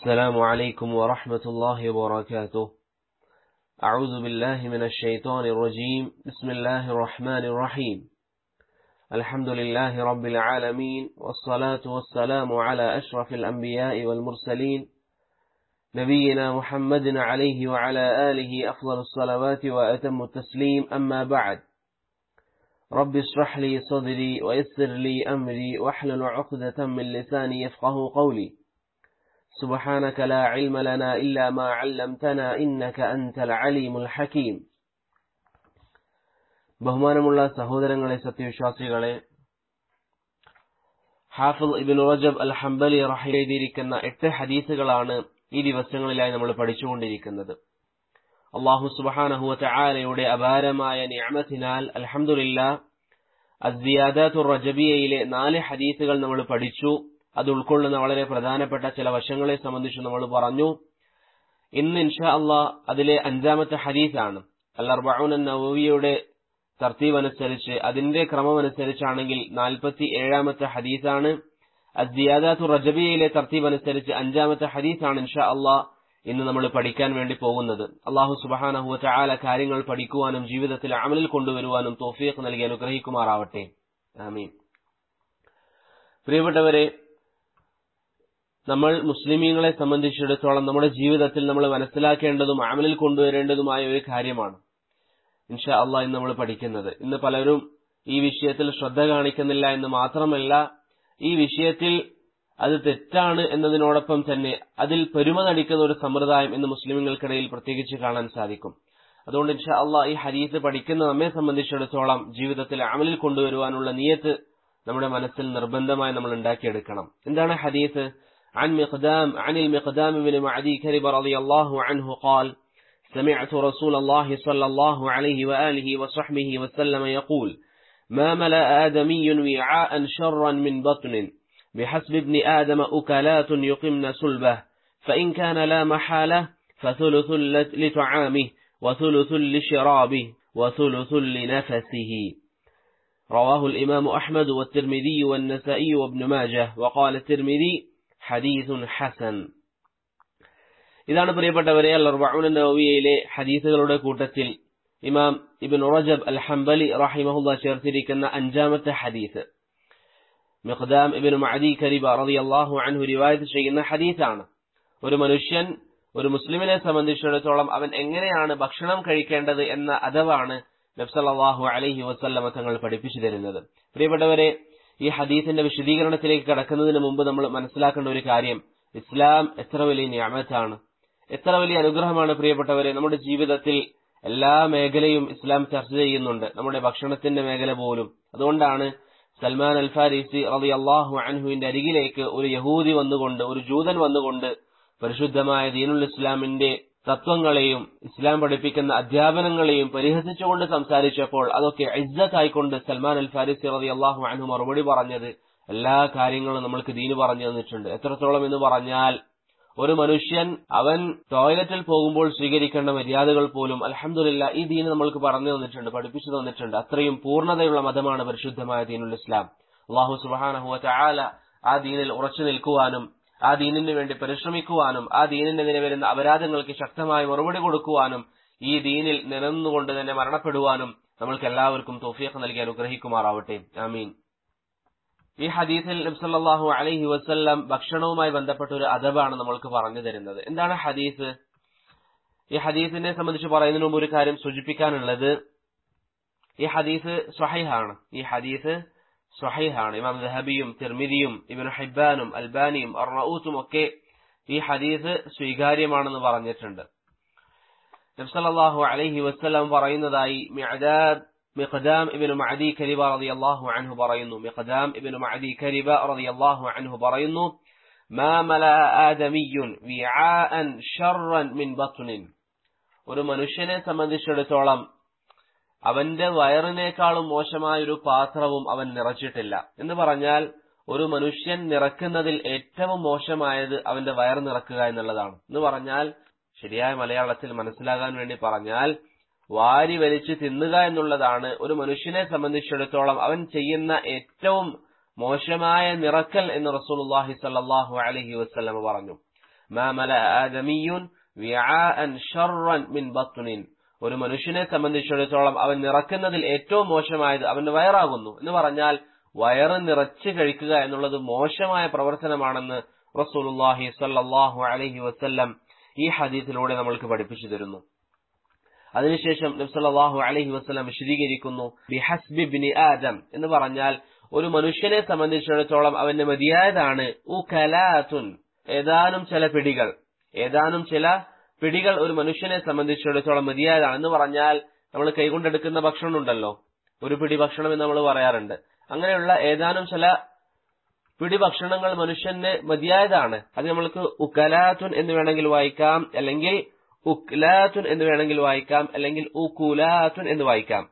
السلام عليكم ورحمة الله وبركاته أعوذ بالله من الشيطان الرجيم بسم الله الرحمن الرحيم الحمد لله رب العالمين والصلاة والسلام على أشرف الأنبياء والمرسلين نبينا محمد عليه وعلى آله أفضل الصلوات وأتم التسليم أما بعد رب اشرح لي صدري ويسر لي أمري واحلل عقدة من لساني يفقه قولي سبحانك لا علم لنا إلا ما علمتنا إنك أنت العليم الحكيم ബഹുമാനമുള്ള സഹോദരങ്ങളെ സത്യവിശ്വാസികളെ ഹാഫിൽ ഇബിൻ റജബ് അൽ ഹംബലി റഹി എഴുതിയിരിക്കുന്ന എട്ട് ഹദീസുകളാണ് ഈ ദിവസങ്ങളിലായി നമ്മൾ പഠിച്ചുകൊണ്ടിരിക്കുന്നത് അള്ളാഹു സുബാനഹുവ ചായാലയുടെ അപാരമായ നിയമത്തിനാൽ അൽഹമുല്ല അസിയാദാത്തുർ റജബിയയിലെ നാല് ഹദീസുകൾ നമ്മൾ പഠിച്ചു അത് ഉൾക്കൊള്ളുന്ന വളരെ പ്രധാനപ്പെട്ട ചില വശങ്ങളെ സംബന്ധിച്ച് നമ്മൾ പറഞ്ഞു ഇന്ന് ഇൻഷാ അള്ളാഹ് അതിലെ അഞ്ചാമത്തെ ഹദീസാണ് അല്ലർബൌൻ നവവിയുടെ തർത്തീബ് അനുസരിച്ച് അതിന്റെ ക്രമമനുസരിച്ചാണെങ്കിൽ നാൽപ്പത്തി ഏഴാമത്തെ ഹദീസാണ് അസിയാദാത്തു റജബിയയിലെ തർത്തീബ് അനുസരിച്ച് അഞ്ചാമത്തെ ഹദീസാണ് ഇൻഷാ അള്ളാഹ് ഇന്ന് നമ്മൾ പഠിക്കാൻ വേണ്ടി പോകുന്നത് അള്ളാഹു സുബാനഹുവ ചായാല കാര്യങ്ങൾ പഠിക്കുവാനും ജീവിതത്തിൽ അമലിൽ കൊണ്ടുവരുവാനും തോഫീഖ് നൽകി അനുഗ്രഹിക്കുമാറാവട്ടെ ആമീൻ പ്രിയപ്പെട്ടവരെ നമ്മൾ മുസ്ലിമീങ്ങളെ സംബന്ധിച്ചിടത്തോളം നമ്മുടെ ജീവിതത്തിൽ നമ്മൾ മനസ്സിലാക്കേണ്ടതും അമലിൽ കൊണ്ടുവരേണ്ടതുമായ ഒരു കാര്യമാണ് ഇൻഷാ അള്ളാഹ് ഇന്ന് നമ്മൾ പഠിക്കുന്നത് ഇന്ന് പലരും ഈ വിഷയത്തിൽ ശ്രദ്ധ കാണിക്കുന്നില്ല എന്ന് മാത്രമല്ല ഈ വിഷയത്തിൽ അത് തെറ്റാണ് എന്നതിനോടൊപ്പം തന്നെ അതിൽ പെരുമ നടിക്കുന്ന ഒരു സമ്പ്രദായം ഇന്ന് മുസ്ലിമുകൾക്കിടയിൽ പ്രത്യേകിച്ച് കാണാൻ സാധിക്കും അതുകൊണ്ട് ഇൻഷാ അള്ളാഹ് ഈ ഹദീസ് പഠിക്കുന്ന നമ്മെ സംബന്ധിച്ചിടത്തോളം ജീവിതത്തിൽ അമലിൽ കൊണ്ടുവരുവാനുള്ള നിയത്ത് നമ്മുടെ മനസ്സിൽ നിർബന്ധമായി നമ്മൾ ഉണ്ടാക്കിയെടുക്കണം എന്താണ് ഹദീസ് عن مقدام عن المقدام بن معدي كرب رضي الله عنه قال سمعت رسول الله صلى الله عليه وآله وصحبه وسلم يقول ما ملأ آدمي وعاء شرا من بطن بحسب ابن آدم أكلات يقمن صلبه فإن كان لا محالة فثلث لطعامه وثلث لشرابه وثلث لنفسه رواه الإمام أحمد والترمذي والنسائي وابن ماجه وقال الترمذي حديث حسن ഇതാണ് പ്രിയപ്പെട്ടവരെ അൽ നവവിയയിലെ ഹദീസുകളുടെ കൂട്ടത്തിൽ ഇമാം ഇബിൻ റജബ് അൽ ഹംബലി റഹിമഹുല്ല ചേർത്തിരിക്കുന്ന അഞ്ചാമത്തെ ഹദീസ് മിഖ്ദാം ഇബിൻ മഅദി കരീബ റളിയല്ലാഹു അൻഹു റിവായത്ത് ചെയ്യുന്ന ഹദീസാണ് ഒരു മനുഷ്യൻ ഒരു മുസ്ലിമിനെ സംബന്ധിച്ചിടത്തോളം അവൻ എങ്ങനെയാണ് ഭക്ഷണം കഴിക്കേണ്ടത് എന്ന അദവാണ് നബ്സല്ലാഹു അലൈഹി വസല്ലമ തങ്ങൾ പഠിപ്പിച്ചു തരുന്നത് പ്രിയപ്പെട്ടവരെ ഈ ഹദീസിന്റെ വിശദീകരണത്തിലേക്ക് കടക്കുന്നതിന് മുമ്പ് നമ്മൾ മനസ്സിലാക്കേണ്ട ഒരു കാര്യം ഇസ്ലാം എത്ര വലിയ ഞാമത്താണ് എത്ര വലിയ അനുഗ്രഹമാണ് പ്രിയപ്പെട്ടവരെ നമ്മുടെ ജീവിതത്തിൽ എല്ലാ മേഖലയും ഇസ്ലാം ചർച്ച ചെയ്യുന്നുണ്ട് നമ്മുടെ ഭക്ഷണത്തിന്റെ മേഖല പോലും അതുകൊണ്ടാണ് സൽമാൻ അൽ ഫാരിസി റതി അള്ളാഹു അൻഹുവിന്റെ അരികിലേക്ക് ഒരു യഹൂദി വന്നുകൊണ്ട് ഒരു ജൂതൻ വന്നുകൊണ്ട് പരിശുദ്ധമായ ദീനുൽ ഇസ്ലാമിന്റെ തത്വങ്ങളെയും ഇസ്ലാം പഠിപ്പിക്കുന്ന അധ്യാപനങ്ങളെയും പരിഹസിച്ചുകൊണ്ട് സംസാരിച്ചപ്പോൾ അതൊക്കെ ഇജ്ജത്തായിക്കൊണ്ട് സൽമാൻ അൽ ഫാരിസി റതി അള്ളാഹു അൻഹു മറുപടി പറഞ്ഞത് എല്ലാ കാര്യങ്ങളും നമ്മൾക്ക് ദീന് പറഞ്ഞു തന്നിട്ടുണ്ട് എത്രത്തോളം എന്ന് പറഞ്ഞാൽ ഒരു മനുഷ്യൻ അവൻ ടോയ്ലറ്റിൽ പോകുമ്പോൾ സ്വീകരിക്കേണ്ട മര്യാദകൾ പോലും അലഹമില്ല ഈ ദീന് നമ്മൾക്ക് പറഞ്ഞു തന്നിട്ടുണ്ട് പഠിപ്പിച്ചു തന്നിട്ടുണ്ട് അത്രയും പൂർണ്ണതയുള്ള മതമാണ് പരിശുദ്ധമായ ദീനുൽ ഇസ്ലാം അള്ളാഹു സുബാനഹുവ ചാല ആ ദീനിൽ ഉറച്ചു നിൽക്കുവാനും ആ ദീനിന് വേണ്ടി പരിശ്രമിക്കുവാനും ആ ദീനിനെതിരെ വരുന്ന അപരാധങ്ങൾക്ക് ശക്തമായ മറുപടി കൊടുക്കുവാനും ഈ ദീനിൽ നിലനിന്നുകൊണ്ട് തന്നെ മരണപ്പെടുവാനും നമ്മൾക്ക് എല്ലാവർക്കും തോഫിയൊക്കെ നൽകി അനുഗ്രഹിക്കുമാറാവട്ടെ ആമീൻ ഈ ഹദീസിൽ നബ്സല്ലാഹു അലൈഹി വസ്ല്ലാം ഭക്ഷണവുമായി ബന്ധപ്പെട്ട ഒരു അദബാണ് നമ്മൾക്ക് പറഞ്ഞു തരുന്നത് എന്താണ് ഹദീസ് ഈ ഹദീസിനെ സംബന്ധിച്ച് പറയുന്നതിന് മുമ്പ് ഒരു കാര്യം സൂചിപ്പിക്കാനുള്ളത് ഈ ഹദീസ് സ്വഹൈഹാണ് ഈ ഹദീസ് സ്വഹൈഹാണ് ഇമാം ദഹബിയും തിർമിദിയും ഇബിൻ ഹിബാനും അൽബാനിയും അർണൌത്തും ഒക്കെ ഈ ഹദീസ് സ്വീകാര്യമാണെന്ന് പറഞ്ഞിട്ടുണ്ട് നബ്സല്ലാഹു അലൈഹി വസ്ല്ലാം പറയുന്നതായി മിഅദാദ് مقدام ابن معدي كربا رضي الله عنه برينو مقدام ابن معدي كربا رضي الله عنه برينو ما ملأ آدمي وعاء شرا من بطن ഒരു മനുഷ്യനെ സംബന്ധിച്ചിടത്തോളം അവന്റെ വയറിനേക്കാളും മോശമായ ഒരു പാത്രവും അവൻ നിറച്ചിട്ടില്ല എന്ന് പറഞ്ഞാൽ ഒരു മനുഷ്യൻ നിറക്കുന്നതിൽ ഏറ്റവും മോശമായത് അവന്റെ വയർ നിറക്കുക എന്നുള്ളതാണ് എന്ന് പറഞ്ഞാൽ ശരിയായ മലയാളത്തിൽ മനസ്സിലാകാൻ വേണ്ടി പറഞ്ഞാൽ വാരി വലിച്ച് തിന്നുക എന്നുള്ളതാണ് ഒരു മനുഷ്യനെ സംബന്ധിച്ചിടത്തോളം അവൻ ചെയ്യുന്ന ഏറ്റവും മോശമായ നിറക്കൽ എന്ന് റസൂലുള്ളാഹി സ്വല്ലല്ലാഹു അലൈഹി വസല്ലം പറഞ്ഞു മാ മലഅ ആദമിയ്യുൻ വിആഅൻ ശർറൻ മിൻ ബത്നിൻ ഒരു മനുഷ്യനെ സംബന്ധിച്ചിടത്തോളം അവൻ നിറക്കുന്നതിൽ ഏറ്റവും മോശമായത് അവന്റെ വയറാകുന്നു എന്ന് പറഞ്ഞാൽ വയറ് നിറച്ച് കഴിക്കുക എന്നുള്ളത് മോശമായ പ്രവർത്തനമാണെന്ന് റസൂലുള്ളാഹി സ്വല്ലല്ലാഹു അലൈഹി വസല്ലം ഈ ഹദീസിലൂടെ നമ്മൾക്ക് പഠിപ്പിച്ചു തരുന്നു അതിനുശേഷം നബ്സല്ലാഹു അലൈഹി വസ്ലം വിശദീകരിക്കുന്നു ബിഹസ്ബി ബിനി ആദം എന്ന് പറഞ്ഞാൽ ഒരു മനുഷ്യനെ സംബന്ധിച്ചിടത്തോളം അവന്റെ മതിയായതാണ് ഉകലാത്തുൻ ഏതാനും ചില പിടികൾ ഏതാനും ചില പിടികൾ ഒരു മനുഷ്യനെ സംബന്ധിച്ചിടത്തോളം മതിയായതാണ് എന്ന് പറഞ്ഞാൽ നമ്മൾ കൈകൊണ്ടെടുക്കുന്ന ഭക്ഷണം ഉണ്ടല്ലോ ഒരു പിടി ഭക്ഷണം എന്ന് നമ്മൾ പറയാറുണ്ട് അങ്ങനെയുള്ള ഏതാനും ചില പിടി ഭക്ഷണങ്ങൾ മനുഷ്യന് മതിയായതാണ് അത് നമ്മൾക്ക് ഉക്കലാത്തുൻ എന്ന് വേണമെങ്കിൽ വായിക്കാം അല്ലെങ്കിൽ ഉക്ലാത്തുൻ എന്ന് വേണമെങ്കിൽ വായിക്കാം അല്ലെങ്കിൽ ഉക്കുലാത്തുൻ എന്ന് വായിക്കാം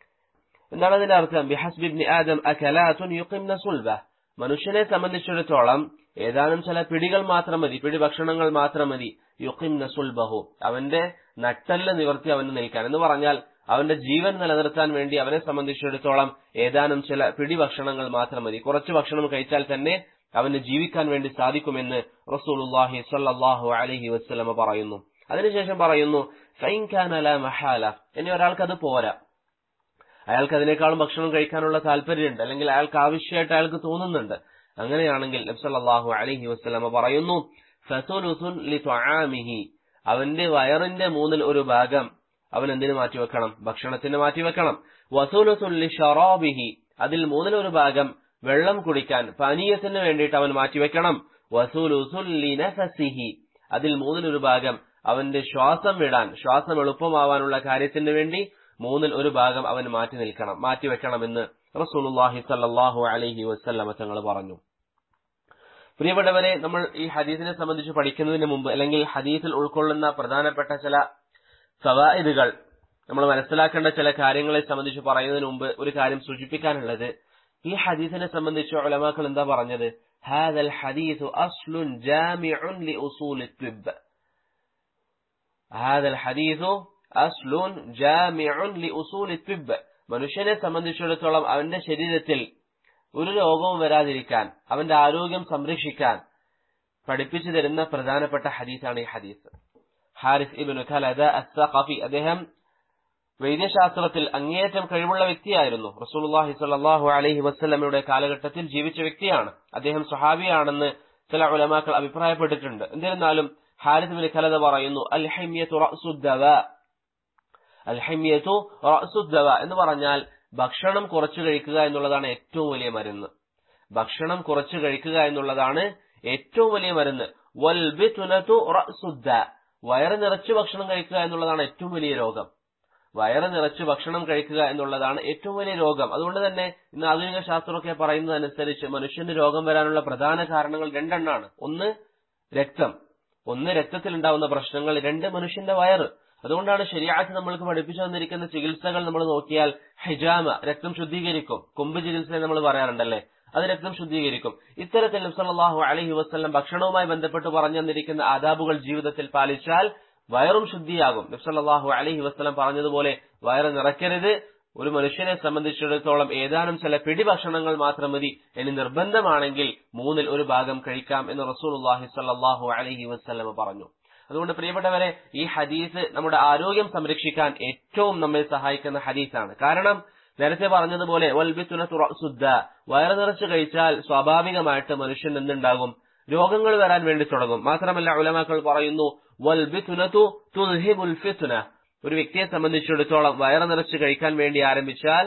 എന്താണ് അതിന്റെ അർത്ഥം ബിഹസ്ബിബ്നി ആദം അകലാത്തുൻ യുഖിംന സുൽബ മനുഷ്യനെ സംബന്ധിച്ചിടത്തോളം ഏതാനും ചില പിടികൾ മാത്രം മതി പിടി ഭക്ഷണങ്ങൾ മാത്രം മതി യുഖിംന സുൽബഹു അവന്റെ നട്ടല് നിവർത്തി അവന് നിൽക്കാൻ എന്ന് പറഞ്ഞാൽ അവന്റെ ജീവൻ നിലനിർത്താൻ വേണ്ടി അവനെ സംബന്ധിച്ചിടത്തോളം ഏതാനും ചില പിടി ഭക്ഷണങ്ങൾ മാത്രം മതി കുറച്ച് ഭക്ഷണം കഴിച്ചാൽ തന്നെ അവന് ജീവിക്കാൻ വേണ്ടി സാധിക്കുമെന്ന് റസൂലുള്ളാഹി സ്വല്ലല്ലാഹു അലൈഹി വസല്ലമ പറയുന്നു അതിനുശേഷം പറയുന്നു ഫൈൻഖാനല മഹാല ഇനി ഒരാൾക്ക് അത് പോരാ അയാൾക്ക് അതിനേക്കാളും ഭക്ഷണം കഴിക്കാനുള്ള താല്പര്യമുണ്ട് അല്ലെങ്കിൽ അയാൾക്ക് ആവശ്യമായിട്ട് അയാൾക്ക് തോന്നുന്നുണ്ട് അങ്ങനെയാണെങ്കിൽ നബ്സല്ലാഹു അലൈഹി വസ്ലമ പറയുന്നു ഫസുലുസുൻ ലി ത്വആമിഹി അവന്റെ വയറിന്റെ മൂന്നിൽ ഒരു ഭാഗം അവൻ എന്തിനു മാറ്റിവെക്കണം ഭക്ഷണത്തിന് മാറ്റിവെക്കണം വസൂലുസുൻ ലി ഷറാബിഹി അതിൽ മൂന്നിൽ ഒരു ഭാഗം വെള്ളം കുടിക്കാൻ പാനീയത്തിന് വേണ്ടിയിട്ട് അവൻ മാറ്റിവെക്കണം വസൂലുസുൻ ലി നഫസിഹി അതിൽ മൂന്നിലൊരു ഭാഗം അവന്റെ ശ്വാസം വിടാൻ ശ്വാസം എളുപ്പമാവാനുള്ള കാര്യത്തിന് വേണ്ടി മൂന്നിൽ ഒരു ഭാഗം അവൻ മാറ്റി നിൽക്കണം മാറ്റിവെക്കണമെന്ന് റസൂലുള്ളാഹി സല്ലല്ലാഹു അലൈഹി വസല്ലമ തങ്ങൾ പറഞ്ഞു പ്രിയപ്പെട്ടവരെ നമ്മൾ ഈ ഹദീസിനെ സംബന്ധിച്ച് പഠിക്കുന്നതിന് മുമ്പ് അല്ലെങ്കിൽ ഹദീസിൽ ഉൾക്കൊള്ളുന്ന പ്രധാനപ്പെട്ട ചില സവായിദുകൾ നമ്മൾ മനസ്സിലാക്കേണ്ട ചില കാര്യങ്ങളെ സംബന്ധിച്ച് പറയുന്നതിന് മുമ്പ് ഒരു കാര്യം സൂചിപ്പിക്കാനുള്ളത് ഈ ഹദീസിനെ സംബന്ധിച്ച് ഉലമാക്കൾ എന്താ പറഞ്ഞത് هذا الحديث أصل جامع لأصول الطب هذا الحديث أصل جامع لأصول الطب മനുഷ്യനെ സംബന്ധിച്ചിടത്തോളം അവന്റെ ശരീരത്തിൽ ഒരു രോഗവും വരാതിരിക്കാൻ അവന്റെ ആരോഗ്യം സംരക്ഷിക്കാൻ പഠിപ്പിച്ചു തരുന്ന പ്രധാനപ്പെട്ട ഹദീസാണ് ഈ ഹദീസ് ഹാരിസ് ഇബിനു ഖലദ അസ്സഖഫി അദ്ദേഹം വൈദ്യശാസ്ത്രത്തിൽ അങ്ങേയറ്റം കഴിവുള്ള വ്യക്തിയായിരുന്നു റസൂലുള്ളാഹി സ്വല്ലല്ലാഹു അലൈഹി വസല്ലമയുടെ കാലഘട്ടത്തിൽ ജീവിച്ച വ്യക്തിയാണ് അദ്ദേഹം സ്വഹാബിയാണെന്ന് ചില ഉലമാക്കൾ അഭിപ്രായപ്പെട്ടിട്ടുണ്ട് എന്നിരുന്നാലും ഹാരിസ് ബിൻ ഖലദ പറയുന്നു അൽ ഹൈമിയത്തു റഅസുദ്ദവ അൽ ഹൈമിയത്തു റഅസുദ്ദവ എന്ന് പറഞ്ഞാൽ ഭക്ഷണം കുറച്ചു കഴിക്കുക എന്നുള്ളതാണ് ഏറ്റവും വലിയ മരുന്ന് ഭക്ഷണം കുറച്ചു കഴിക്കുക എന്നുള്ളതാണ് ഏറ്റവും വലിയ മരുന്ന് വൽബിതുനതു റഅസുദ്ദ വയറ് നിറച്ച് ഭക്ഷണം കഴിക്കുക എന്നുള്ളതാണ് ഏറ്റവും വലിയ രോഗം വയറ് നിറച്ച് ഭക്ഷണം കഴിക്കുക എന്നുള്ളതാണ് ഏറ്റവും വലിയ രോഗം അതുകൊണ്ട് തന്നെ ഇന്ന് ആധുനിക ശാസ്ത്രമൊക്കെ പറയുന്നതനുസരിച്ച് മനുഷ്യന് രോഗം വരാനുള്ള പ്രധാന കാരണങ്ങൾ രണ്ടെണ്ണാണ് ഒന്ന് രക്തം ഒന്ന് രക്തത്തിൽ ഉണ്ടാവുന്ന പ്രശ്നങ്ങൾ രണ്ട് മനുഷ്യന്റെ വയറ് അതുകൊണ്ടാണ് ശരിയായിട്ട് നമ്മൾക്ക് പഠിപ്പിച്ചു തന്നിരിക്കുന്ന ചികിത്സകൾ നമ്മൾ നോക്കിയാൽ ഹിജാമ രക്തം ശുദ്ധീകരിക്കും കൊമ്പ് ചികിത്സ നമ്മൾ പറയാറുണ്ടല്ലേ അത് രക്തം ശുദ്ധീകരിക്കും ഇത്തരത്തിൽ നബ്സല്ലാഹു അലഹി വസ്ലം ഭക്ഷണവുമായി ബന്ധപ്പെട്ട് പറഞ്ഞു തന്നിരിക്കുന്ന ആദാബുകൾ ജീവിതത്തിൽ പാലിച്ചാൽ വയറും ശുദ്ധിയാകും നബ്സല്ലാഹു അലഹി വസ്ലം പറഞ്ഞതുപോലെ വയറ് നിറയ്ക്കരുത് ഒരു മനുഷ്യനെ സംബന്ധിച്ചിടത്തോളം ഏതാനും ചില പിടി ഭക്ഷണങ്ങൾ മാത്രം മതി ഇനി നിർബന്ധമാണെങ്കിൽ മൂന്നിൽ ഒരു ഭാഗം കഴിക്കാം എന്ന് റസൂലുള്ളാഹി സ്വല്ലല്ലാഹു അലൈഹി വസല്ലം പറഞ്ഞു അതുകൊണ്ട് പ്രിയപ്പെട്ടവരെ ഈ ഹദീസ് നമ്മുടെ ആരോഗ്യം സംരക്ഷിക്കാൻ ഏറ്റവും നമ്മെ സഹായിക്കുന്ന ഹദീസാണ് കാരണം നേരത്തെ പറഞ്ഞതുപോലെ വൽബിത്തുനത്തുറസുദ്ദ വയറ് നിറച്ച് കഴിച്ചാൽ സ്വാഭാവികമായിട്ട് മനുഷ്യൻ എന്തുണ്ടാകും രോഗങ്ങൾ വരാൻ വേണ്ടി തുടങ്ങും മാത്രമല്ല ഉലമാക്കൾ പറയുന്നു വൽബിത്തുനത്തു തുൽഹിബുൽ ഫിത്ന ഒരു വ്യക്തിയെ സംബന്ധിച്ചിടത്തോളം വയറ് നിറച്ച് കഴിക്കാൻ വേണ്ടി ആരംഭിച്ചാൽ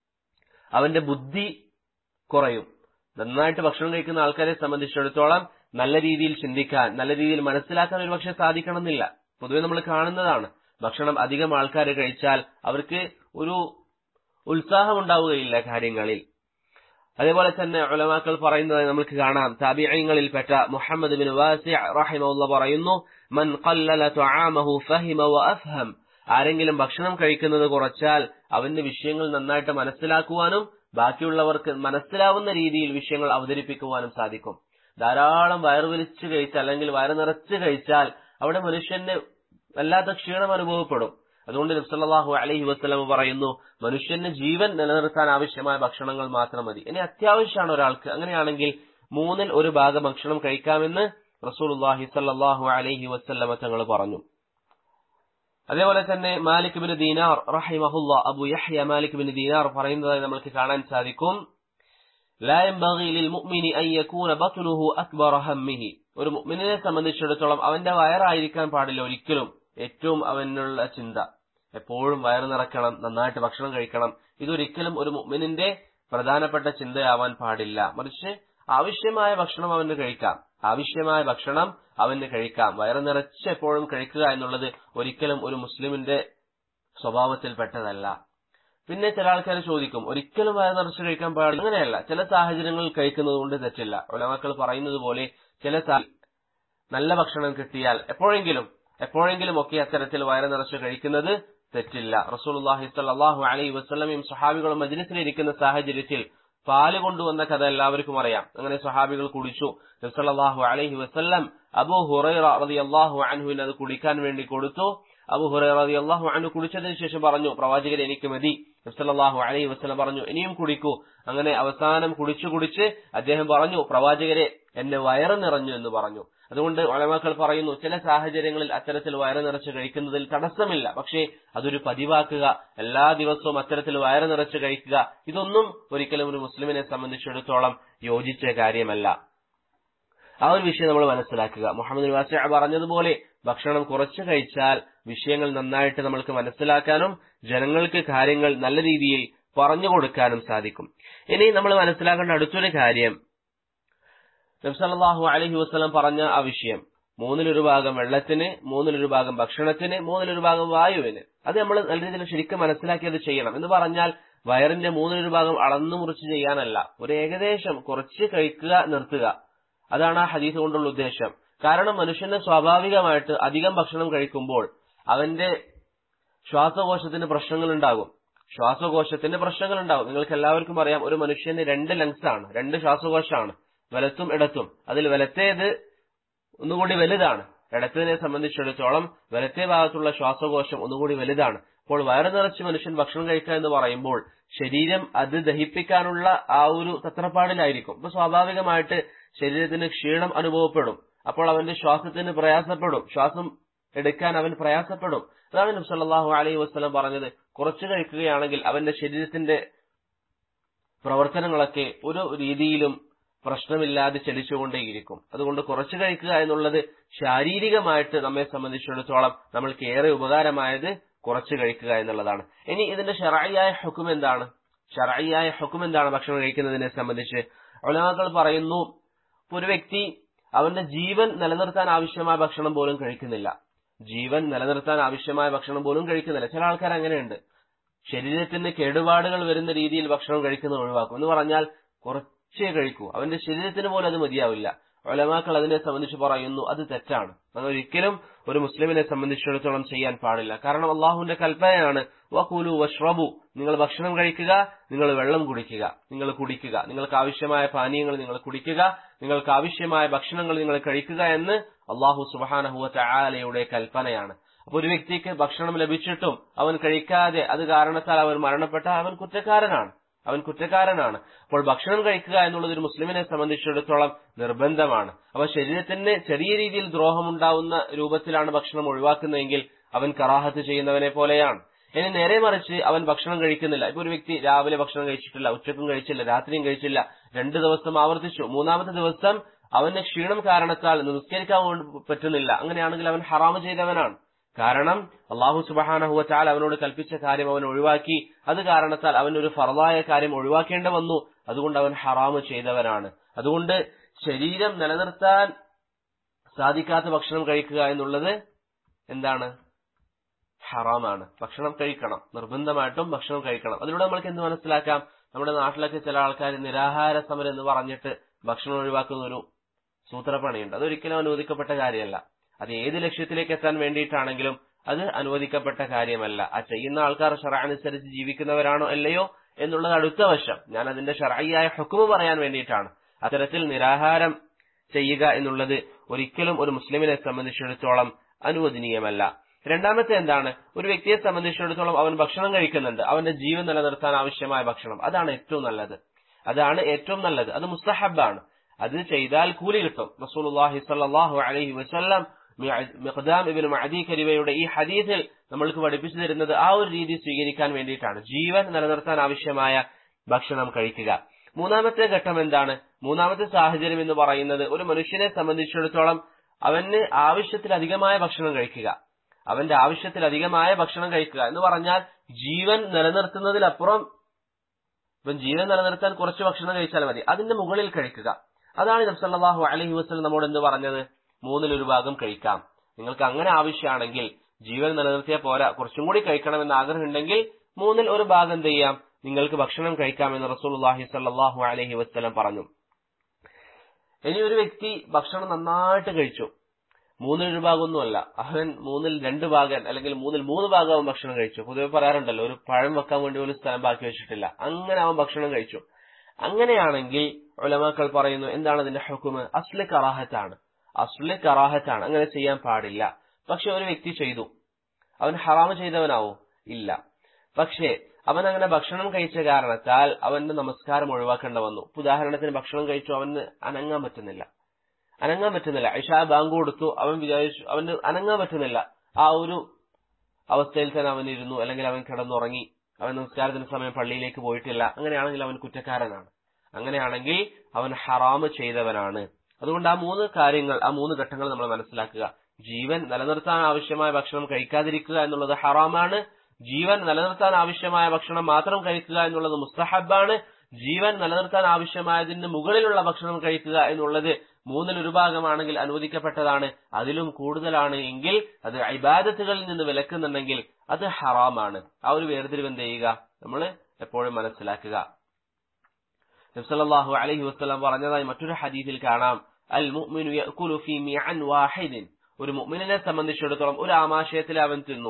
അവന്റെ ബുദ്ധി കുറയും നന്നായിട്ട് ഭക്ഷണം കഴിക്കുന്ന ആൾക്കാരെ സംബന്ധിച്ചിടത്തോളം നല്ല രീതിയിൽ ചിന്തിക്കാൻ നല്ല രീതിയിൽ മനസ്സിലാക്കാൻ ഒരുപക്ഷെ സാധിക്കണമെന്നില്ല പൊതുവെ നമ്മൾ കാണുന്നതാണ് ഭക്ഷണം അധികം ആൾക്കാർ കഴിച്ചാൽ അവർക്ക് ഒരു ഉത്സാഹം ഉണ്ടാവുകയില്ല കാര്യങ്ങളിൽ അതേപോലെ തന്നെ ഉലമാക്കൾ പറയുന്നത് നമുക്ക് കാണാം താബിഅങ്ങളിൽപ്പെട്ട മുഹമ്മദ് ബിൻ വാസി റഹിമഉള്ള പറയുന്നു മൻ ഖല്ലല തുആമഹു ഫഹിമ വഅഫഹം ആരെങ്കിലും ഭക്ഷണം കഴിക്കുന്നത് കുറച്ചാൽ അവന്റെ വിഷയങ്ങൾ നന്നായിട്ട് മനസ്സിലാക്കുവാനും ബാക്കിയുള്ളവർക്ക് മനസ്സിലാവുന്ന രീതിയിൽ വിഷയങ്ങൾ അവതരിപ്പിക്കുവാനും സാധിക്കും ധാരാളം വയറ് വലിച്ചു കഴിച്ചാൽ അല്ലെങ്കിൽ വയറ് നിറച്ച് കഴിച്ചാൽ അവിടെ മനുഷ്യന് വല്ലാത്ത ക്ഷീണം അനുഭവപ്പെടും അതുകൊണ്ട് നബ്സല്ലാഹു അലഹി വസ്ലം പറയുന്നു മനുഷ്യന് ജീവൻ നിലനിർത്താൻ ആവശ്യമായ ഭക്ഷണങ്ങൾ മാത്രം മതി ഇനി അത്യാവശ്യമാണ് ഒരാൾക്ക് അങ്ങനെയാണെങ്കിൽ മൂന്നിൽ ഒരു ഭാഗം ഭക്ഷണം കഴിക്കാമെന്ന് റസൂലുള്ളാഹി സല്ലല്ലാഹു അലൈഹി വസല്ലമ തങ്ങൾ പറഞ്ഞു അതേപോലെ തന്നെ മാലിക് ബിൻ ദീനാർ റഹിമഹുല്ല അബു യഹ്യ മാലിക് ബിൻ ദീനാർ പറയുന്നതായി നമുക്ക് കാണാൻ സാധിക്കും لا ينبغي للمؤمن أن يكون بطنه أكبر همه ഒരു മുഅ്മിനെ സംബന്ധിച്ചിടത്തോളം അവന്റെ വയറായിരിക്കാൻ പാടില്ല ഒരിക്കലും ഏറ്റവും അവനുള്ള ചിന്ത എപ്പോഴും വയറ് നിറയ്ക്കണം നന്നായിട്ട് ഭക്ഷണം കഴിക്കണം ഇതൊരിക്കലും ഒരു മുഅ്മിനിന്റെ പ്രധാനപ്പെട്ട ചിന്തയാവാൻ പാടില്ല മറിച്ച് ആവശ്യമായ ഭക്ഷണം അവന് കഴിക്കാം ആവശ്യമായ ഭക്ഷണം അവന് കഴിക്കാം വയറ് നിറച്ച് എപ്പോഴും കഴിക്കുക എന്നുള്ളത് ഒരിക്കലും ഒരു മുസ്ലിമിന്റെ സ്വഭാവത്തിൽപ്പെട്ടതല്ല പിന്നെ ചില ആൾക്കാർ ചോദിക്കും ഒരിക്കലും വയറ് നിറച്ച് കഴിക്കാൻ പാടില്ല അങ്ങനെയല്ല ചില സാഹചര്യങ്ങളിൽ കഴിക്കുന്നത് കൊണ്ട് തെറ്റില്ല ഉലമാക്കൾ പറയുന്നത് പോലെ ചില നല്ല ഭക്ഷണം കിട്ടിയാൽ എപ്പോഴെങ്കിലും എപ്പോഴെങ്കിലും ഒക്കെ അത്തരത്തിൽ വയറ് നിറച്ച് കഴിക്കുന്നത് തെറ്റില്ല റസൂലുള്ളാഹി സ്വല്ലല്ലാഹു അലൈഹി വസല്ലമയും സഹാബികളും മജ്ലിസിലിരിക്കുന്ന സാഹചര്യത്തിൽ പാല് കൊണ്ടുവന്ന കഥ എല്ലാവർക്കും അറിയാം അങ്ങനെ സഹാബികൾ കുടിച്ചു നബ്സല്ലാഹു അലൈഹി വസല്ലം അബൂ ഹുറൈറ റളിയല്ലാഹു അൻഹുവിന് അത് കുടിക്കാൻ വേണ്ടി കൊടുത്തു അബു ഹുറൈറ റളിയല്ലാഹു അൻഹു കുടിച്ചതിന് ശേഷം പറഞ്ഞു പ്രവാചകൻ എനിക്ക് മതി നബ്സല്ലാഹു അലൈഹി വസല്ലം പറഞ്ഞു ഇനിയും കുടിക്കൂ അങ്ങനെ അവസാനം കുടിച്ചു കുടിച്ച് അദ്ദേഹം പറഞ്ഞു പ്രവാചകരെ എന്റെ വയറ് നിറഞ്ഞു എന്ന് പറഞ്ഞു അതുകൊണ്ട് വളമാക്കൾ പറയുന്നു ചില സാഹചര്യങ്ങളിൽ അത്തരത്തിൽ വയറ് നിറച്ച് കഴിക്കുന്നതിൽ തടസ്സമില്ല പക്ഷേ അതൊരു പതിവാക്കുക എല്ലാ ദിവസവും അത്തരത്തിൽ വയറ് നിറച്ച് കഴിക്കുക ഇതൊന്നും ഒരിക്കലും ഒരു മുസ്ലിമിനെ സംബന്ധിച്ചിടത്തോളം യോജിച്ച കാര്യമല്ല ആ ഒരു വിഷയം നമ്മൾ മനസ്സിലാക്കുക മുഹമ്മദ് വാസിഅ പറഞ്ഞതുപോലെ ഭക്ഷണം കുറച്ച് കഴിച്ചാൽ വിഷയങ്ങൾ നന്നായിട്ട് നമ്മൾക്ക് മനസ്സിലാക്കാനും ജനങ്ങൾക്ക് കാര്യങ്ങൾ നല്ല രീതിയിൽ പറഞ്ഞു കൊടുക്കാനും സാധിക്കും ഇനി നമ്മൾ മനസ്സിലാക്കേണ്ട അടുത്തൊരു കാര്യം നബ്സല്ലാഹു അലഹി വസ്ലം പറഞ്ഞ ആ വിഷയം മൂന്നിലൊരു ഭാഗം വെള്ളത്തിന് മൂന്നിലൊരു ഭാഗം ഭക്ഷണത്തിന് മൂന്നിലൊരു ഭാഗം വായുവിന് അത് നമ്മൾ നല്ല രീതിയിൽ ശരിക്കും മനസ്സിലാക്കി അത് ചെയ്യണം എന്ന് പറഞ്ഞാൽ വയറിന്റെ മൂന്നിലൊരു ഭാഗം അളന്നു മുറിച്ച് ചെയ്യാനല്ല ഒരു ഏകദേശം കുറച്ച് കഴിക്കുക നിർത്തുക അതാണ് ആ ഹദീസ് കൊണ്ടുള്ള ഉദ്ദേശം കാരണം മനുഷ്യന് സ്വാഭാവികമായിട്ട് അധികം ഭക്ഷണം കഴിക്കുമ്പോൾ അവന്റെ ശ്വാസകോശത്തിന് പ്രശ്നങ്ങൾ ഉണ്ടാകും ശ്വാസകോശത്തിന് പ്രശ്നങ്ങൾ ഉണ്ടാകും നിങ്ങൾക്ക് എല്ലാവർക്കും അറിയാം ഒരു മനുഷ്യന് രണ്ട് ലങ്സ് ആണ് രണ്ട് ശ്വാസകോശമാണ് വലത്തും ഇടത്തും അതിൽ വലത്തേത് ഒന്നുകൂടി വലുതാണ് ഇടത്തതിനെ സംബന്ധിച്ചിടത്തോളം വലത്തേ ഭാഗത്തുള്ള ശ്വാസകോശം ഒന്നുകൂടി വലുതാണ് അപ്പോൾ വയറ് നിറച്ച് മനുഷ്യൻ ഭക്ഷണം കഴിക്കുക എന്ന് പറയുമ്പോൾ ശരീരം അത് ദഹിപ്പിക്കാനുള്ള ആ ഒരു തത്രപ്പാടിലായിരിക്കും അപ്പൊ സ്വാഭാവികമായിട്ട് ശരീരത്തിന് ക്ഷീണം അനുഭവപ്പെടും അപ്പോൾ അവന്റെ ശ്വാസത്തിന് പ്രയാസപ്പെടും ശ്വാസം എടുക്കാൻ അവൻ പ്രയാസപ്പെടും അതാണ് നബ്സല്ലാഹു അലൈഹി വസ്ലം പറഞ്ഞത് കുറച്ചു കഴിക്കുകയാണെങ്കിൽ അവന്റെ ശരീരത്തിന്റെ പ്രവർത്തനങ്ങളൊക്കെ ഒരു രീതിയിലും പ്രശ്നമില്ലാതെ ചലിച്ചുകൊണ്ടേയിരിക്കും അതുകൊണ്ട് കുറച്ചു കഴിക്കുക എന്നുള്ളത് ശാരീരികമായിട്ട് നമ്മെ സംബന്ധിച്ചിടത്തോളം നമ്മൾക്ക് ഏറെ ഉപകാരമായത് കുറച്ചു കഴിക്കുക എന്നുള്ളതാണ് ഇനി ഇതിന്റെ ഷറായിയായ ഹുക്കും എന്താണ് ഷറായിയായ ഹുക്കും എന്താണ് ഭക്ഷണം കഴിക്കുന്നതിനെ സംബന്ധിച്ച് ഒലമാക്കൾ പറയുന്നു ഒരു വ്യക്തി അവന്റെ ജീവൻ നിലനിർത്താൻ ആവശ്യമായ ഭക്ഷണം പോലും കഴിക്കുന്നില്ല ജീവൻ നിലനിർത്താൻ ആവശ്യമായ ഭക്ഷണം പോലും കഴിക്കുന്നില്ല ചില ആൾക്കാർ അങ്ങനെയുണ്ട് ശരീരത്തിന് കേടുപാടുകൾ വരുന്ന രീതിയിൽ ഭക്ഷണം കഴിക്കുന്നത് ഒഴിവാക്കും എന്ന് പറഞ്ഞാൽ കുറച്ചേ കഴിക്കൂ അവന്റെ ശരീരത്തിന് പോലും അത് മതിയാവില്ല ഒലമാക്കൾ അതിനെ സംബന്ധിച്ച് പറയുന്നു അത് തെറ്റാണ് അത് ഒരിക്കലും ഒരു മുസ്ലിമിനെ സംബന്ധിച്ചിടത്തോളം ചെയ്യാൻ പാടില്ല കാരണം അള്ളാഹുവിന്റെ കൽപ്പനയാണ് വഖൂലു വഷ്റബു നിങ്ങൾ ഭക്ഷണം കഴിക്കുക നിങ്ങൾ വെള്ളം കുടിക്കുക നിങ്ങൾ കുടിക്കുക നിങ്ങൾക്ക് ആവശ്യമായ പാനീയങ്ങൾ നിങ്ങൾ കുടിക്കുക നിങ്ങൾക്ക് ആവശ്യമായ ഭക്ഷണങ്ങൾ നിങ്ങൾ കഴിക്കുക എന്ന് അള്ളാഹു സുബാനഹുവ ചായാലയുടെ കൽപ്പനയാണ് അപ്പൊ ഒരു വ്യക്തിക്ക് ഭക്ഷണം ലഭിച്ചിട്ടും അവൻ കഴിക്കാതെ അത് കാരണത്താൽ അവൻ മരണപ്പെട്ട അവൻ കുറ്റക്കാരനാണ് അവൻ കുറ്റക്കാരനാണ് അപ്പോൾ ഭക്ഷണം കഴിക്കുക എന്നുള്ളത് ഒരു മുസ്ലിമിനെ സംബന്ധിച്ചിടത്തോളം നിർബന്ധമാണ് അപ്പൊ ശരീരത്തിന് ചെറിയ രീതിയിൽ ദ്രോഹമുണ്ടാവുന്ന രൂപത്തിലാണ് ഭക്ഷണം ഒഴിവാക്കുന്നതെങ്കിൽ അവൻ കറാഹത്ത് ചെയ്യുന്നവനെ പോലെയാണ് ഇനി നേരെ മറിച്ച് അവൻ ഭക്ഷണം കഴിക്കുന്നില്ല ഇപ്പൊ ഒരു വ്യക്തി രാവിലെ ഭക്ഷണം കഴിച്ചിട്ടില്ല ഉച്ചക്കും കഴിച്ചില്ല രാത്രിയും കഴിച്ചില്ല രണ്ടു ദിവസം ആവർത്തിച്ചു മൂന്നാമത്തെ ദിവസം അവന് ക്ഷീണം കാരണത്താൽ നിസ്കരിക്കാൻ പറ്റുന്നില്ല അങ്ങനെയാണെങ്കിൽ അവൻ ഹറാമ് ചെയ്തവനാണ് കാരണം അള്ളാഹു സുബാനഹുവ ചാൽ അവനോട് കൽപ്പിച്ച കാര്യം അവൻ ഒഴിവാക്കി അത് കാരണത്താൽ അവൻ ഒരു ഫറലായ കാര്യം ഒഴിവാക്കേണ്ടി വന്നു അതുകൊണ്ട് അവൻ ഹറാമ് ചെയ്തവനാണ് അതുകൊണ്ട് ശരീരം നിലനിർത്താൻ സാധിക്കാത്ത ഭക്ഷണം കഴിക്കുക എന്നുള്ളത് എന്താണ് ഹറാമാണ് ഭക്ഷണം കഴിക്കണം നിർബന്ധമായിട്ടും ഭക്ഷണം കഴിക്കണം അതിലൂടെ നമ്മൾക്ക് എന്ത് മനസ്സിലാക്കാം നമ്മുടെ നാട്ടിലൊക്കെ ചില ആൾക്കാർ നിരാഹാര സമരം എന്ന് പറഞ്ഞിട്ട് ഭക്ഷണം ഒഴിവാക്കുന്ന ഒരു സൂത്രപ്പണിയുണ്ട് അതൊരിക്കലും അനുവദിക്കപ്പെട്ട കാര്യമല്ല അത് ഏത് ലക്ഷ്യത്തിലേക്ക് എത്താൻ വേണ്ടിയിട്ടാണെങ്കിലും അത് അനുവദിക്കപ്പെട്ട കാര്യമല്ല ആ ചെയ്യുന്ന ആൾക്കാർ ഷറ അനുസരിച്ച് ജീവിക്കുന്നവരാണോ അല്ലയോ എന്നുള്ളത് അടുത്ത വശം ഞാൻ അതിന്റെ ഷറയായ ഹുക്കുമ് പറയാൻ വേണ്ടിയിട്ടാണ് അത്തരത്തിൽ നിരാഹാരം ചെയ്യുക എന്നുള്ളത് ഒരിക്കലും ഒരു മുസ്ലിമിനെ സംബന്ധിച്ചിടത്തോളം അനുവദനീയമല്ല രണ്ടാമത്തെ എന്താണ് ഒരു വ്യക്തിയെ സംബന്ധിച്ചിടത്തോളം അവൻ ഭക്ഷണം കഴിക്കുന്നുണ്ട് അവന്റെ ജീവൻ നിലനിർത്താൻ ആവശ്യമായ ഭക്ഷണം അതാണ് ഏറ്റവും നല്ലത് അതാണ് ഏറ്റവും നല്ലത് അത് മുസ്തഹബാണ് അത് ചെയ്താൽ കൂലി കിട്ടും റസൂലുള്ളാഹി സ്വല്ലല്ലാഹു അലൈഹി വസല്ലം മിഖ്ദാം ഇബ്നു മഅദി കരിവയുടെ ഈ ഹദീസിൽ നമ്മൾക്ക് പഠിപ്പിച്ചു തരുന്നത് ആ ഒരു രീതി സ്വീകരിക്കാൻ വേണ്ടിയിട്ടാണ് ജീവൻ നിലനിർത്താൻ ആവശ്യമായ ഭക്ഷണം കഴിക്കുക മൂന്നാമത്തെ ഘട്ടം എന്താണ് മൂന്നാമത്തെ സാഹചര്യം എന്ന് പറയുന്നത് ഒരു മനുഷ്യനെ സംബന്ധിച്ചിടത്തോളം അവന് ആവശ്യത്തിലധികമായ ഭക്ഷണം കഴിക്കുക അവന്റെ ആവശ്യത്തിലധികമായ ഭക്ഷണം കഴിക്കുക എന്ന് പറഞ്ഞാൽ ജീവൻ നിലനിർത്തുന്നതിലപ്പുറം ഇപ്പം ജീവൻ നിലനിർത്താൻ കുറച്ച് ഭക്ഷണം കഴിച്ചാൽ മതി അതിന്റെ മുകളിൽ കഴിക്കുക അതാണ് നബ്സല്ലാഹു അലഹി വസ്ലം നമ്മോട് എന്ത് പറഞ്ഞത് മൂന്നിലൊരു ഭാഗം കഴിക്കാം നിങ്ങൾക്ക് അങ്ങനെ ആവശ്യമാണെങ്കിൽ ജീവൻ നിലനിർത്തിയാൽ പോരാ കുറച്ചും കൂടി കഴിക്കണമെന്ന് ആഗ്രഹമുണ്ടെങ്കിൽ മൂന്നിൽ ഒരു ഭാഗം എന്ത് ചെയ്യാം നിങ്ങൾക്ക് ഭക്ഷണം കഴിക്കാമെന്ന് റസൂലുള്ളാഹി സ്വല്ലല്ലാഹു അലൈഹി വസല്ലം പറഞ്ഞു ഇനി ഒരു വ്യക്തി ഭക്ഷണം നന്നായിട്ട് കഴിച്ചു മൂന്നിൽ ഒരു ഭാഗമൊന്നുമല്ല അവൻ മൂന്നിൽ രണ്ട് ഭാഗം അല്ലെങ്കിൽ മൂന്നിൽ മൂന്ന് ഭാഗം അവൻ ഭക്ഷണം കഴിച്ചു പൊതുവെ പറയാറുണ്ടല്ലോ ഒരു പഴം വെക്കാൻ വേണ്ടി ഒരു സ്ഥലം ബാക്കി വെച്ചിട്ടില്ല അങ്ങനെ അവൻ ഭക്ഷണം കഴിച്ചു അങ്ങനെയാണെങ്കിൽ ഉലമാക്കൾ പറയുന്നു എന്താണ് അതിന്റെ ഹുക്കുമ് അസ്ല് കറാഹത്താണ് അസ്ല് കറാഹത്താണ് അങ്ങനെ ചെയ്യാൻ പാടില്ല പക്ഷെ ഒരു വ്യക്തി ചെയ്തു അവൻ ഹറാമ് ചെയ്തവനാവോ ഇല്ല പക്ഷേ അവൻ അങ്ങനെ ഭക്ഷണം കഴിച്ച കാരണത്താൽ അവന്റെ നമസ്കാരം ഒഴിവാക്കേണ്ട വന്നു ഉദാഹരണത്തിന് ഭക്ഷണം കഴിച്ചു അവന് അനങ്ങാൻ പറ്റുന്നില്ല അനങ്ങാൻ പറ്റുന്നില്ല ഇഷാ ബാങ്ക് കൊടുത്തു അവൻ വിചാരിച്ചു അവന് അനങ്ങാൻ പറ്റുന്നില്ല ആ ഒരു അവസ്ഥയിൽ തന്നെ അവൻ ഇരുന്നു അല്ലെങ്കിൽ അവൻ കിടന്നുറങ്ങി അവൻ നമസ്കാരത്തിന് സമയം പള്ളിയിലേക്ക് പോയിട്ടില്ല അങ്ങനെയാണെങ്കിൽ അവൻ കുറ്റക്കാരനാണ് അങ്ങനെയാണെങ്കിൽ അവൻ ഹറാമ് ചെയ്തവനാണ് അതുകൊണ്ട് ആ മൂന്ന് കാര്യങ്ങൾ ആ മൂന്ന് ഘട്ടങ്ങൾ നമ്മൾ മനസ്സിലാക്കുക ജീവൻ നിലനിർത്താൻ ആവശ്യമായ ഭക്ഷണം കഴിക്കാതിരിക്കുക എന്നുള്ളത് ഹറാമാണ് ജീവൻ നിലനിർത്താൻ ആവശ്യമായ ഭക്ഷണം മാത്രം കഴിക്കുക എന്നുള്ളത് മുസ്തഹബാണ് ജീവൻ നിലനിർത്താൻ ആവശ്യമായതിന് മുകളിലുള്ള ഭക്ഷണം കഴിക്കുക എന്നുള്ളത് മൂന്നിൽ ഒരു ഭാഗമാണെങ്കിൽ അനുവദിക്കപ്പെട്ടതാണ് അതിലും കൂടുതലാണ് എങ്കിൽ അത് ഇബാദത്തുകളിൽ നിന്ന് വിലക്കുന്നുണ്ടെങ്കിൽ അത് ഹറാമാണ് ആ ഒരു വേർതിരിവ് എന്ത് ചെയ്യുക നമ്മൾ എപ്പോഴും മനസ്സിലാക്കുക നബ്സല്ലാഹു അലൈഹി വസ്ലാം പറഞ്ഞതായി മറ്റൊരു ഹദീസിൽ കാണാം അൽ മുഅ്മിനു യഅകുലു ഫീ മിഅൻ വാഹിദിൻ ഒരു മുഅ്മിനെ സംബന്ധിച്ചിടത്തോളം ഒരു ആമാശയത്തിൽ അവൻ തിന്നു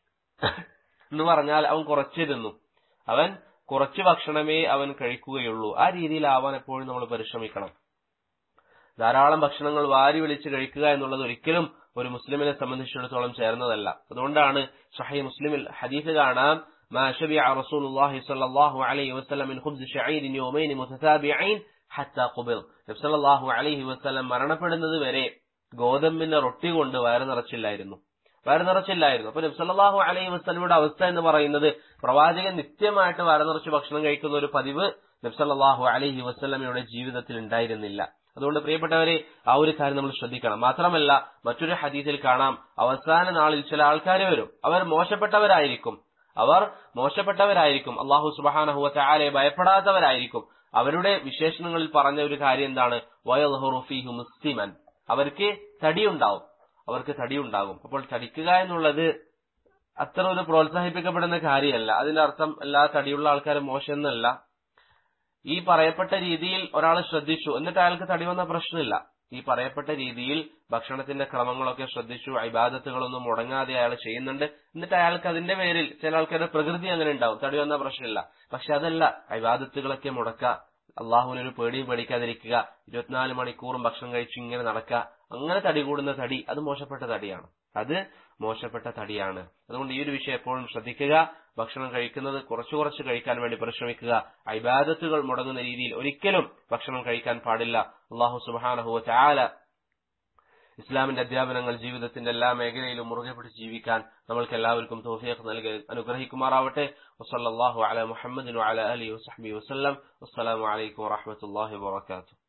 എന്ന് പറഞ്ഞാൽ അവൻ കുറച്ച് തിന്നു അവൻ കുറച്ച് ഭക്ഷണമേ അവൻ കഴിക്കുകയുള്ളൂ ആ രീതിയിലാവാൻ എപ്പോഴും നമ്മൾ പരിശ്രമിക്കണം ധാരാളം ഭക്ഷണങ്ങൾ വാരി വിളിച്ച് കഴിക്കുക എന്നുള്ളത് ഒരിക്കലും ഒരു മുസ്ലിമിനെ സംബന്ധിച്ചിടത്തോളം ചേർന്നതല്ല അതുകൊണ്ടാണ് ഷഹി മുസ്ലിമിൽ ഹദീസ് കാണാം ما شبع رسول الله صلى الله عليه وسلم من خبز شعير يومين متتابعين حتى قبض നബി സല്ലല്ലാഹു അലൈഹി വസല്ലം മരണപ്പെടുന്നത് വരെ ഗോതമ്പിന്റെ റൊട്ടി കൊണ്ട് വയറ് നിറച്ചില്ലായിരുന്നു വയറ് നിറച്ചില്ലായിരുന്നു അപ്പൊ നബി സല്ലല്ലാഹു അലൈഹി വസല്ലമയുടെ അവസ്ഥ എന്ന് പറയുന്നത് പ്രവാചകൻ നിത്യമായിട്ട് വയറ് നിറച്ച് ഭക്ഷണം കഴിക്കുന്ന ഒരു പതിവ് നബി സല്ലല്ലാഹു അലൈഹി വസല്ലമയുടെ ജീവിതത്തിൽ ഉണ്ടായിരുന്നില്ല അതുകൊണ്ട് പ്രിയപ്പെട്ടവരെ ആ ഒരു കാര്യം നമ്മൾ ശ്രദ്ധിക്കണം മാത്രമല്ല മറ്റൊരു ഹദീസിൽ കാണാം അവസാന നാളിൽ ചില ആൾക്കാർ വരും അവർ മോശപ്പെട്ടവരായിരിക്കും അവർ മോശപ്പെട്ടവരായിരിക്കും അള്ളാഹു സുബാനഹുവ ചാലെ ഭയപ്പെടാത്തവരായിരിക്കും അവരുടെ വിശേഷണങ്ങളിൽ പറഞ്ഞ ഒരു കാര്യം എന്താണ് വയൽഹുറുഫിഹു മുസ്ലിമൻ അവർക്ക് തടിയുണ്ടാവും അവർക്ക് തടിയുണ്ടാകും അപ്പോൾ തടിക്കുക എന്നുള്ളത് അത്ര ഒരു പ്രോത്സാഹിപ്പിക്കപ്പെടുന്ന കാര്യമല്ല അതിന്റെ അർത്ഥം എല്ലാ തടിയുള്ള ആൾക്കാരും മോശം എന്നല്ല ഈ പറയപ്പെട്ട രീതിയിൽ ഒരാൾ ശ്രദ്ധിച്ചു എന്നിട്ട് അയാൾക്ക് തടി വന്ന പ്രശ്നമില്ല ഈ പറയപ്പെട്ട രീതിയിൽ ഭക്ഷണത്തിന്റെ ക്രമങ്ങളൊക്കെ ശ്രദ്ധിച്ചു ഇബാദത്തുകളൊന്നും മുടങ്ങാതെ അയാൾ ചെയ്യുന്നുണ്ട് എന്നിട്ട് അയാൾക്ക് അതിന്റെ പേരിൽ ചില ആൾക്കാരുടെ പ്രകൃതി അങ്ങനെ ഉണ്ടാവും തടി വന്ന പ്രശ്നമില്ല പക്ഷെ അതല്ല ഇബാദത്തുകളൊക്കെ മുടക്കുക അള്ളാഹുവിനൊരു പേടിയും പേടിക്കാതിരിക്കുക ഇരുപത്തിനാല് മണിക്കൂറും ഭക്ഷണം കഴിച്ച് ഇങ്ങനെ നടക്കുക അങ്ങനെ തടി കൂടുന്ന തടി അത് മോശപ്പെട്ട തടിയാണ് അത് മോശപ്പെട്ട തടിയാണ് അതുകൊണ്ട് ഈ ഒരു വിഷയം എപ്പോഴും ശ്രദ്ധിക്കുക ഭക്ഷണം കഴിക്കുന്നത് കുറച്ചു കുറച്ച് കഴിക്കാൻ വേണ്ടി പരിശ്രമിക്കുക ഐബാദത്തുകൾ മുടങ്ങുന്ന രീതിയിൽ ഒരിക്കലും ഭക്ഷണം കഴിക്കാൻ പാടില്ല അള്ളാഹു സുബാനഹുവ ചാല ഇസ്ലാമിന്റെ അധ്യാപനങ്ങൾ ജീവിതത്തിന്റെ എല്ലാ മേഖലയിലും മുറുകെ പിടിച്ച് ജീവിക്കാൻ നമ്മൾക്ക് എല്ലാവർക്കും തോഫിയൊക്കെ നൽകി അനുഗ്രഹിക്കുമാറാവട്ടെ വസല്ലാഹു അല മുഹമ്മദിനു അല അലി വസഹബി വസ്ലം വസ്സലാമു അലൈക്കും വാഹമത്തല്ലാഹി വാത്തു